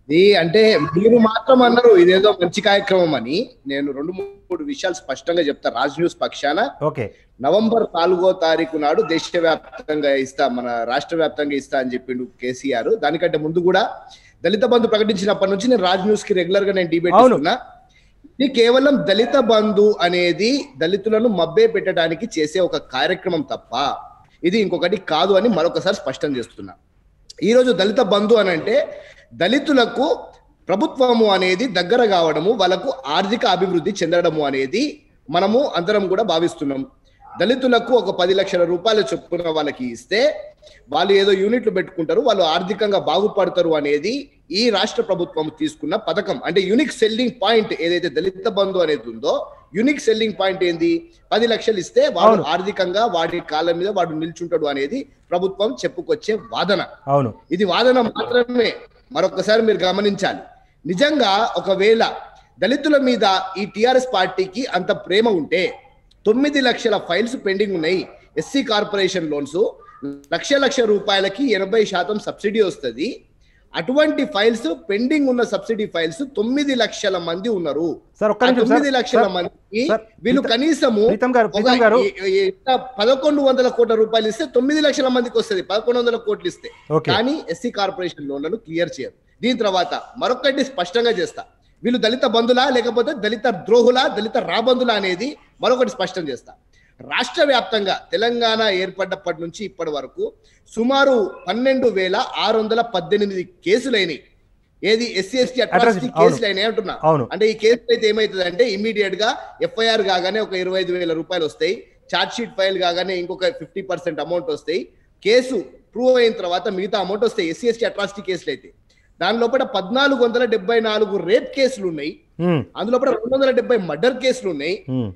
ఇది అంటే మీరు మాత్రం అన్నారు ఇదేదో మంచి కార్యక్రమం అని నేను రెండు మూడు విషయాలు స్పష్టంగా చెప్తా రాజ్ న్యూస్ పక్షాన ఓకే నవంబర్ నాలుగో తారీఖు నాడు దేశవ్యాప్తంగా ఇస్తా మన రాష్ట్ర వ్యాప్తంగా ఇస్తా అని చెప్పిండు కేసీఆర్ దానికంటే ముందు కూడా దళిత బంధు ప్రకటించినప్పటి నుంచి నేను రాజ్ న్యూస్ కి రెగ్యులర్ గా నేను డిబేట్ అవును. ఇస్తున్నా ఇది కేవలం దళిత బంధు అనేది దళితులను మబ్బే పెట్టడానికి చేసే ఒక కార్యక్రమం తప్ప ఇది ఇంకొకటి కాదు అని మరొకసారి స్పష్టం చేస్తున్నా ఈ రోజు దళిత బంధు అని అంటే దళితులకు ప్రభుత్వము అనేది దగ్గర కావడము వాళ్ళకు ఆర్థిక అభివృద్ధి చెందడము అనేది మనము అందరం కూడా భావిస్తున్నాం దళితులకు ఒక పది లక్షల రూపాయల చొప్పున వాళ్ళకి ఇస్తే వాళ్ళు ఏదో యూనిట్లు పెట్టుకుంటారు వాళ్ళు ఆర్థికంగా బాగుపడతారు అనేది ఈ రాష్ట్ర ప్రభుత్వం తీసుకున్న పథకం అంటే యూనిక్ సెల్లింగ్ పాయింట్ ఏదైతే దళిత బంధు అనేది ఉందో యూనిక్ సెల్లింగ్ పాయింట్ ఏంది పది లక్షలు ఇస్తే వాడు అవును. ఆర్థికంగా వాడి కాళ్ళ మీద వాడు నిల్చుంటాడు అనేది ప్రభుత్వం చెప్పుకొచ్చే వాదన అవును ఇది వాదన మాత్రమే మరొకసారి మీరు గమనించాలి నిజంగా ఒకవేళ దళితుల మీద ఈ టిఆర్ఎస్ పార్టీకి అంత ప్రేమ ఉంటే తొమ్మిది లక్షల ఫైల్స్ పెండింగ్ ఉన్నాయి SC corporation loans lakh lakh రూపాయలకి ఎనభై శాతం సబ్సిడీ వస్తుంది అటువంటి ఫైల్స్ పెండింగ్ ఉన్న సబ్సిడీ ఫైల్స్ తొమ్మిది లక్షల మంది ఉన్నారు సార్ ఒక్క ఆ నిమిషం తొమ్మిది సార్. లక్షల సార్, మందికి సార్, వీళ్ళు ప్రీతం- కనీసము ప్రీతం గారు ఒక ప్రీతం గారు ఏ- ఏ- ఎంత పదకొండు వందల కోట్ల రూపాయలు ఇస్తే తొమ్మిది లక్షల మందికి వస్తుంది పదకొండు వందల కోట్లు ఇస్తే ఓకే కానీ ఎస్సీ కార్పొరేషన్ లోన్లను క్లియర్ చేయరు దీని తర్వాత మరొకటి స్పష్టంగా చేస్తా వీళ్ళు దళిత బంధులా లేకపోతే దళిత ద్రోహులా దళిత రాబందులా అనేది మరొకటి స్పష్టం చేస్తా రాష్ట్ర వ్యాప్తంగా తెలంగాణ ఏర్పడ్డప్పటి నుంచి ఇప్పటి వరకు సుమారు పన్నెండు వేల ఆరు వందల పద్దెనిమిది కేసులైనవి ఏది ఎస్సీ ఎస్టీ అట్రాసిటీ Atrocity, అవును. కేసులు అయినాయి అంటున్నా అవును అంటే ఈ కేసు అయితే ఏమైతుంది అంటే ఇమీడియట్ గా ఎఫ్ఐఆర్ కాగానే ఒక ఇరవై ఐదు వేల రూపాయలు వస్తాయి ఛార్జ్ షీట్ ఫైల్ కాగానే ఇంకొక ఫిఫ్టీ పర్సెంట్ అమౌంట్ వస్తాయి కేసు ప్రూవ్ అయిన తర్వాత మిగతా అమౌంట్ వస్తాయి ఎస్సీ ఎస్టీ అట్రాసిటీ కేసులు అయితే దాని లోపల పద్నాలుగు వందల డెబ్బై నాలుగు రేప్ కేసులు ఉన్నాయి ఉమ్, అందులో రెండు వందల డెబ్బై మర్డర్ కేసులు ఉన్నాయి ఉమ్,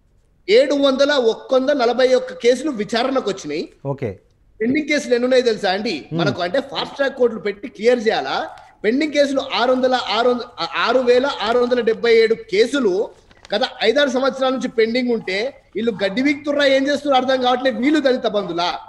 ఏడు వందల ఒక్క వంద నలభై ఒక్క కేసులు విచారణకు వచ్చినాయి ఓకే పెండింగ్ కేసులు ఎన్ని ఉన్నాయో తెలుసా అండి మనకు అంటే ఫాస్ట్ ట్రాక్ కోర్టులు పెట్టి క్లియర్ చేయాలా పెండింగ్ కేసులు ఆరు వందల ఆరు వంద- ఆరు వేల ఆరు వందల డెబ్బై ఏడు కేసులు గత ఐదారు సంవత్సరాల నుంచి పెండింగ్ ఉంటే వీళ్ళు గడ్డి వీక్తుర్రా ఏం చేస్తున్నారు అర్థం కావట్లేదు వీళ్ళు దళిత బంధులా